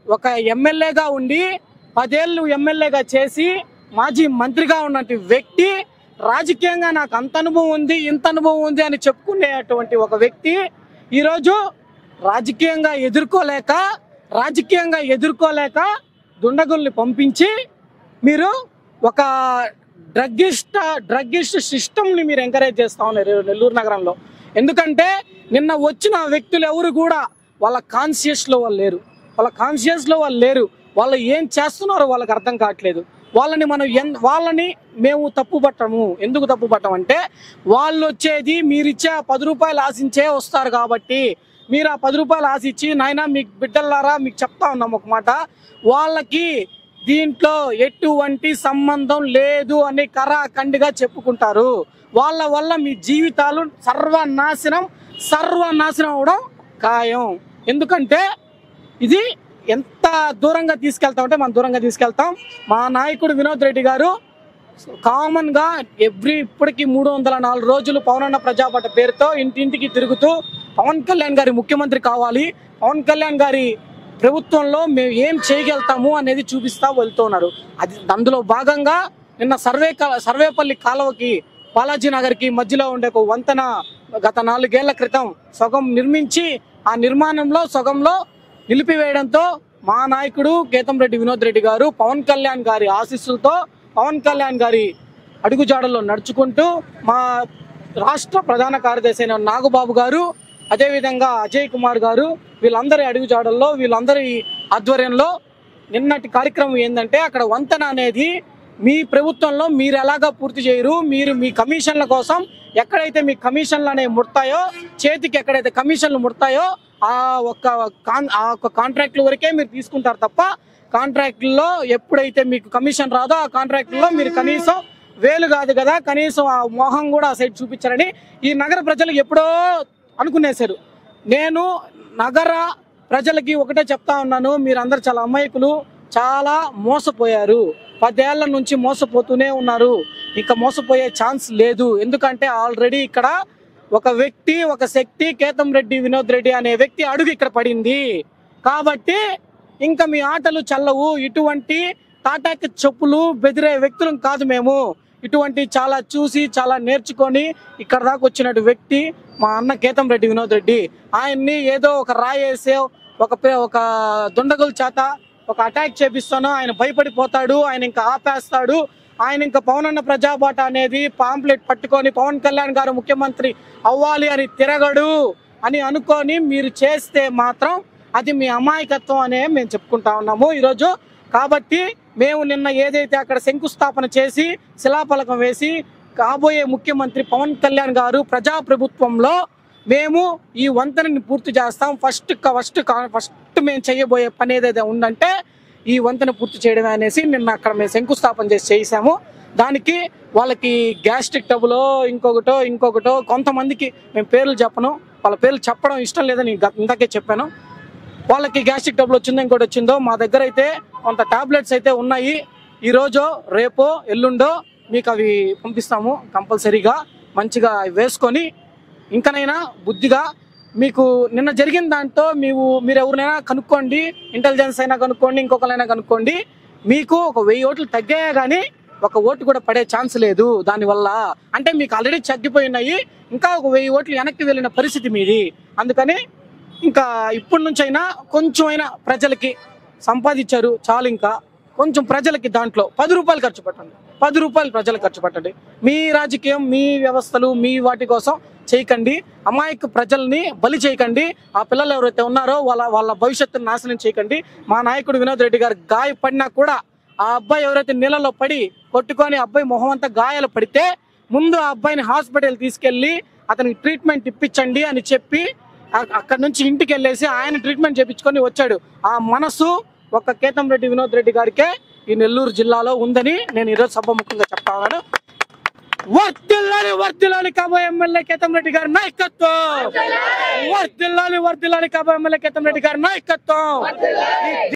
ఒక ఎమ్మెల్యేగా ఉండి పదేళ్ళు ఎమ్మెల్యేగా చేసి మాజీ మంత్రిగా ఉన్నటువంటి వ్యక్తి రాజకీయంగా నాకు అంత అనుభవం ఉంది ఇంత అనుభవం ఉంది అని చెప్పుకునేటువంటి ఒక వ్యక్తి ఈరోజు రాజకీయంగా ఎదుర్కోలేక రాజకీయంగా ఎదుర్కోలేక దుండగుల్ని పంపించి మీరు ఒక డ్రగ్గిస్ట్ డ్రగ్గిస్ట్ సిస్టమ్ని మీరు ఎంకరేజ్ చేస్తా ఉన్నారు నెల్లూరు నగరంలో ఎందుకంటే నిన్న వచ్చిన వ్యక్తులు ఎవరు కూడా వాళ్ళ కాన్షియస్లో వాళ్ళు లేరు వాళ్ళ కాన్షియస్లో వాళ్ళు లేరు వాళ్ళు ఏం చేస్తున్నారో వాళ్ళకి అర్థం కావట్లేదు వాళ్ళని మనం ఎన్ వాళ్ళని మేము తప్పు పట్టము ఎందుకు తప్పు పట్టమంటే వాళ్ళు వచ్చేది మీరిచ్చే ఆ పది రూపాయలు ఆశించే వస్తారు కాబట్టి మీరు ఆ పది రూపాయలు ఆశించి నాయన మీకు బిడ్డలారా మీకు చెప్తా ఉన్నాం ఒక మాట వాళ్ళకి దీంట్లో ఎటువంటి సంబంధం లేదు అని కరాఖండిగా చెప్పుకుంటారు వాళ్ళ వల్ల మీ జీవితాలు సర్వనాశనం సర్వనాశనం అవడం ఖాయం ఎందుకంటే ఇది ఎంత దూరంగా తీసుకెళ్తామంటే మనం దూరంగా తీసుకెళ్తాం మా నాయకుడు వినోద్ రెడ్డి గారు కామన్ గా ఎవ్రీ ఇప్పటికి మూడు వందల నాలుగు రోజులు పవనన్న ప్రజాపట పేరుతో ఇంటింటికి తిరుగుతూ పవన్ కళ్యాణ్ గారి ముఖ్యమంత్రి కావాలి పవన్ కళ్యాణ్ గారి ప్రభుత్వంలో మేము ఏం చేయగలుగుతాము అనేది చూపిస్తా వెళ్తున్నారు అది అందులో భాగంగా నిన్న సర్వే కా- సర్వేపల్లి కాలువకి బాలాజీ నగర్కి మధ్యలో ఉండే ఒక వంతెన గత నాలుగేళ్ల క్రితం సగం నిర్మించి ఆ నిర్మాణంలో సగంలో నిలిపివేయడంతో మా నాయకుడు కేతంరెడ్డి వినోద్ రెడ్డి గారు పవన్ కళ్యాణ్ గారి ఆశీస్సులతో పవన్ కళ్యాణ్ గారి అడుగుజాడల్లో నడుచుకుంటూ మా రాష్ట్ర ప్రధాన కార్యదర్శి అయిన నాగబాబు గారు అదేవిధంగా అజయ్ కుమార్ గారు వీళ్ళందరి అడుగుజాడల్లో వీళ్ళందరి ఆధ్వర్యంలో నిన్నటి కార్యక్రమం ఏంటంటే అక్కడ వంతెన అనేది మీ ప్రభుత్వంలో మీరు ఎలాగా పూర్తి చేయరు మీరు మీ కమిషన్ల కోసం ఎక్కడైతే మీ కమిషన్లు అనేవి ముడతాయో చేతికి ఎక్కడైతే కమిషన్లు ముడతాయో ఆ ఒక్క కాన్ ఆ ఒక్క కాంట్రాక్ట్ల వరకే మీరు తీసుకుంటారు తప్ప కాంట్రాక్ట్లో ఎప్పుడైతే మీకు కమిషన్ రాదో ఆ కాంట్రాక్ట్లో మీరు కనీసం వేలు కాదు కదా కనీసం ఆ మోహం కూడా ఆ సైడ్ చూపించారని ఈ నగర ప్రజలు ఎప్పుడో అనుకునేశారు నేను నగర ప్రజలకి ఒకటే చెప్తా ఉన్నాను మీరందరూ చాలా అమాయకులు చాలా మోసపోయారు పదేళ్ల నుంచి మోసపోతూనే ఉన్నారు ఇంకా మోసపోయే ఛాన్స్ లేదు ఎందుకంటే ఆల్రెడీ ఇక్కడ ఒక వ్యక్తి ఒక శక్తి కేతం రెడ్డి వినోద్ రెడ్డి అనే వ్యక్తి అడుగు ఇక్కడ పడింది కాబట్టి ఇంకా మీ ఆటలు చల్లవు ఇటువంటి తాటాకి చెప్పులు బెదిరే వ్యక్తులం కాదు మేము ఇటువంటి చాలా చూసి చాలా నేర్చుకొని ఇక్కడ దాకా వచ్చినట్టు వ్యక్తి మా అన్న కేతం రెడ్డి వినోద్ రెడ్డి ఆయన్ని ఏదో ఒక రాయేసే ఒక పే- ఒక దుండగుల చేత ఒక అటాక్ చేపిస్తాను ఆయన భయపడిపోతాడు ఆయన ఇంకా ఆపేస్తాడు ఆయన ఇంకా పవనన్న ప్రజాబాట అనేది పాంప్లెట్ పట్టుకొని పవన్ కళ్యాణ్ గారు ముఖ్యమంత్రి అవ్వాలి అని తిరగడు అని అనుకొని మీరు చేస్తే మాత్రం అది మీ అమాయకత్వం అనే మేము చెప్పుకుంటా ఉన్నాము ఈరోజు కాబట్టి మేము నిన్న ఏదైతే అక్కడ శంకుస్థాపన చేసి శిలాఫలకం వేసి కాబోయే ముఖ్యమంత్రి పవన్ కళ్యాణ్ గారు ప్రజాప్రభుత్వంలో మేము ఈ వంతెనని పూర్తి చేస్తాం ఫస్ట్ ఫస్ట్ ఫస్ట్ మేము చేయబోయే పని ఏదైతే ఉందంటే ఈ వంతెన పూర్తి చేయడమే అనేసి నిన్న అక్కడ మేము శంకుస్థాపన చేసి చేసాము దానికి వాళ్ళకి గ్యాస్ట్రిక్ టబులో ఇంకొకటో ఇంకొకటో కొంతమందికి మేము పేర్లు చెప్పను వాళ్ళ పేర్లు చెప్పడం ఇష్టం లేదని గ- ఇందాకే చెప్పాను వాళ్ళకి గ్యాస్ట్రిక్ టబుల్ వచ్చిందో ఇంకోటి వచ్చిందో మా దగ్గర అయితే కొంత టాబ్లెట్స్ అయితే ఉన్నాయి ఈ రోజు రేపో ఎల్లుండో మీకు అవి పంపిస్తాము కంపల్సరీగా మంచిగా వేసుకొని ఇంకనైనా బుద్ధిగా మీకు నిన్న జరిగిన దాంతో మీరు మీరు ఎవరినైనా కనుక్కోండి ఇంటెలిజెన్స్ అయినా కనుక్కోండి ఇంకొకరైనా కనుక్కోండి మీకు ఒక వెయ్యి ఓట్లు తగ్గాయా కానీ ఒక ఓటు కూడా పడే ఛాన్స్ లేదు దానివల్ల అంటే మీకు ఆల్రెడీ తగ్గిపోయి ఉన్నాయి ఇంకా ఒక వెయ్యి ఓట్లు వెనక్కి వెళ్ళిన పరిస్థితి మీది అందుకని ఇంకా ఇప్పటి నుంచి అయినా కొంచెమైనా ప్రజలకి సంపాదించారు చాలు ఇంకా కొంచెం ప్రజలకి దాంట్లో పది రూపాయలు ఖర్చు పెట్టండి పది రూపాయలు ప్రజలకు ఖర్చు పెట్టండి మీ రాజకీయం మీ వ్యవస్థలు మీ వాటి కోసం చేయకండి అమాయక ప్రజల్ని బలి చేయకండి ఆ పిల్లలు ఎవరైతే ఉన్నారో వాళ్ళ వాళ్ళ భవిష్యత్తును నాశనం చేయకండి మా నాయకుడు వినోద్ రెడ్డి గారు గాయపడినా కూడా ఆ అబ్బాయి ఎవరైతే నీళ్ళలో పడి కొట్టుకొని అబ్బాయి మొహం అంతా గాయాలు పడితే ముందు ఆ అబ్బాయిని హాస్పిటల్ తీసుకెళ్లి అతనికి ట్రీట్మెంట్ ఇప్పించండి అని చెప్పి అ- అక్కడ నుంచి ఇంటికి వెళ్ళేసి ఆయన ట్రీట్మెంట్ చేపించుకొని వచ్చాడు ఆ మనసు ఒక కేతం రెడ్డి వినోద్ రెడ్డి గారికే ఈ నెల్లూరు జిల్లాలో ఉందని నేను ఈరోజు సభముఖంగా చెప్తా ఉన్నాను వర్తిల్లాలి వర్తిల్లాలి కాబోయే ఎమ్మెల్యే కేతం రెడ్డి గారి నాయకత్వం వర్తిల్లాలి వర్తిల్లాలి కాబోయే ఎమ్మెల్యే కేతం రెడ్డి గారి నాయకత్వం ఈ